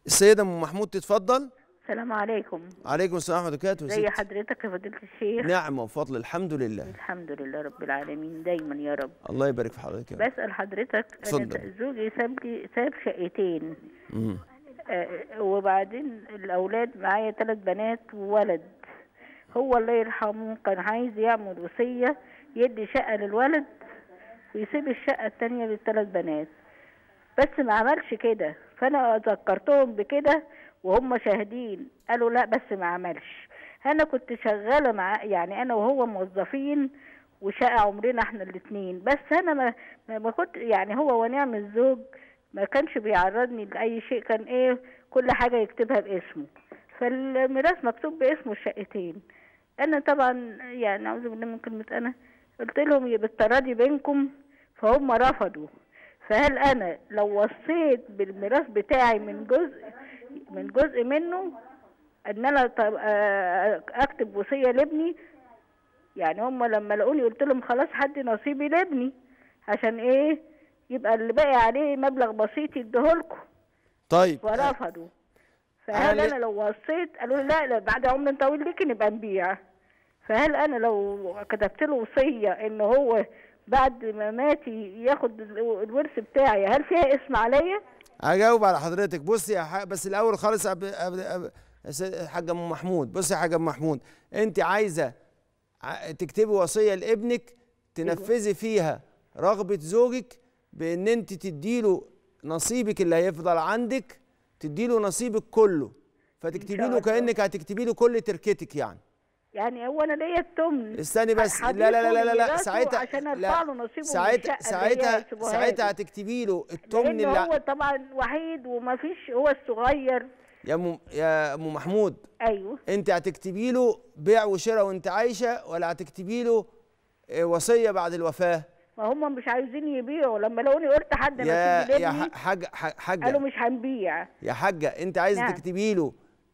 السيده ام محمود تتفضل السلام عليكم عليكم السلام ورحمه الله وبركاته يا زي ستي. حضرتك يا فضيلة الشيخ نعم وفضل الحمد لله الحمد لله رب العالمين دايما يا رب الله يبارك في حضرتك يا رب. بسأل حضرتك اتفضل. أنا زوجي ساب لي ساب شقتين مم. آه، وبعدين الأولاد معايا ثلاث بنات وولد هو الله يرحمه كان عايز يعمل وصية يدي شقة للولد ويسيب الشقة التانية للثلاث بنات بس ما عملش كده فأنا ذكرتهم بكده وهم شاهدين قالوا لا بس ما عملش أنا كنت شغالة مع يعني أنا وهو موظفين وشقة عمرنا احنا الاتنين بس أنا ما ما ما كنت يعني هو ونعم الزوج ما كانش بيعرضني لأي شيء كان إيه كل حاجة يكتبها باسمه فالميراث مكتوب باسمه الشقتين انا طبعا يعني اعوذ بالله من كلمه انا قلت لهم يا بالتراضي بينكم فهم رفضوا فهل انا لو وصيت بالميراث بتاعي من جزء من جزء منه ان انا طب آه، اكتب وصيه لابني يعني هم لما لقوني قلت لهم خلاص حد نصيبي لابني عشان ايه يبقى اللي باقي عليه مبلغ بسيط يديهولكم طيب ورفضوا فهل أنا- انا لو وصيت قالوا لي لا لا بعد عمر طويل ليكي نبقى نبيع فهل انا لو كتبت له وصيه ان هو بعد ما ماتي ياخد ال- الورث بتاعي هل فيها اسم عليا؟ هجاوب على حضرتك بصي يا ح... بس الاول خالص أب... أب... أب... يا سيد- حاجه ام محمود بصي يا حاجه ام محمود انت عايزه ع- تكتبي وصيه لابنك تنفذي فيها رغبه زوجك بان انت تديله نصيبك اللي هيفضل عندك تديله نصيبك كله فتكتبي شاء له الله. كانك هتكتبي له كل تركتك يعني يعني هو انا ليا التمن استني بس هضيفه لا لا لا لا لا, لا. لميراثه ساعتها عشان ارفع لا له نصيبه من ساعتها الشقة اللي هي ساعتها هيسيبوها ساعتها لي. هتكتبي له التمن لان اللي هو طبعا وحيد وما فيش هو الصغير يا ام يا ام محمود ايوه انت هتكتبي له بيع وشراء وانت عايشه ولا هتكتبي له آه، وصيه بعد الوفاه ما هم مش عايزين يبيعوا لما لقوني قلت حد يا نصيبي يا لابني ح- حاجه ح- قالوا حاجه مش هنبيع يا حاجه انت عايزه نعم. تكتبي له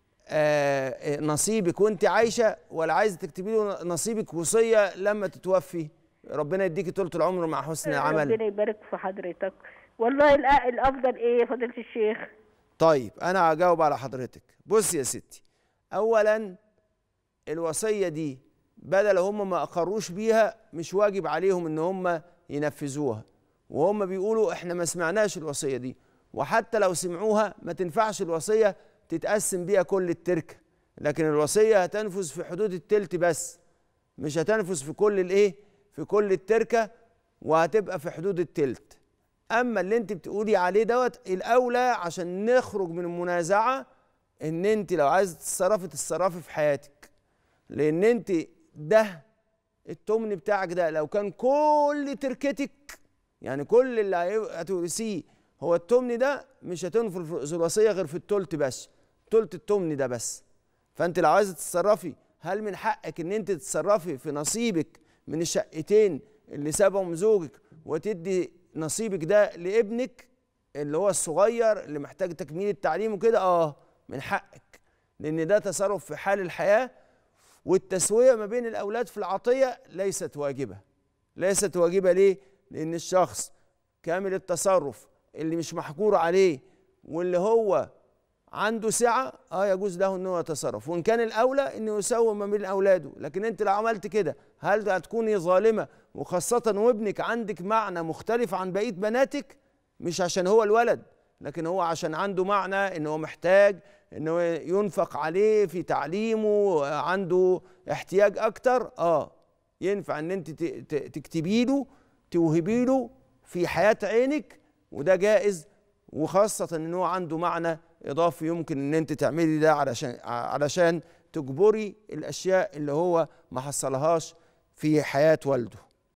آه، آه، نصيبك وانت عايشه ولا عايزه تكتبي له نصيبك وصيه لما تتوفي ربنا يديكي طولة العمر مع حسن العمل ربنا يبارك في حضرتك والله الأ- الافضل ايه يا فضيله الشيخ طيب انا هجاوب على حضرتك بص يا ستي اولا الوصيه دي بدل هم ما اقروش بيها مش واجب عليهم ان هم ينفذوها وهم بيقولوا احنا ما سمعناش الوصيه دي وحتى لو سمعوها ما تنفعش الوصيه تتقسم بيها كل التركه لكن الوصيه هتنفذ في حدود التلت بس مش هتنفذ في كل الايه في كل التركه وهتبقى في حدود التلت اما اللي انت بتقولي عليه دوت الاولى عشان نخرج من المنازعه ان انت لو عايزه تتصرفي تتصرفي في حياتك لان انت ده التمن بتاعك ده لو كان كل تركتك يعني كل اللي هي- هتورثيه هو التمن ده مش هتنفذ الوصيه غير في التلت بس تلت التمن ده بس فانت لو عايزه تتصرفي هل من حقك ان انت تتصرفي في نصيبك من الشقتين اللي سابهم زوجك وتدي نصيبك ده لابنك اللي هو الصغير اللي محتاج تكميل التعليم وكده اه من حقك لان ده تصرف في حال الحياه والتسويه ما بين الاولاد في العطيه ليست واجبه ليست واجبه ليه لان الشخص كامل التصرف اللي مش محجور عليه واللي هو عنده سعه اه يجوز له انه يتصرف وان كان الاولى انه يسوي ما بين اولاده لكن انت لو عملت كده هل هتكوني ظالمه وخاصه وابنك عندك معنى مختلف عن بقيه بناتك مش عشان هو الولد لكن هو عشان عنده معنى ان هو محتاج ان هو ينفق عليه في تعليمه عنده احتياج اكتر اه ينفع ان انت ت- ت- تكتبي له توهبي له في حياه عينك وده جائز وخاصه ان هو عنده معنى اضافي يمكن ان انت تعملي ده علشان علشان تجبري الاشياء اللي هو ما حصلهاش في حياه والده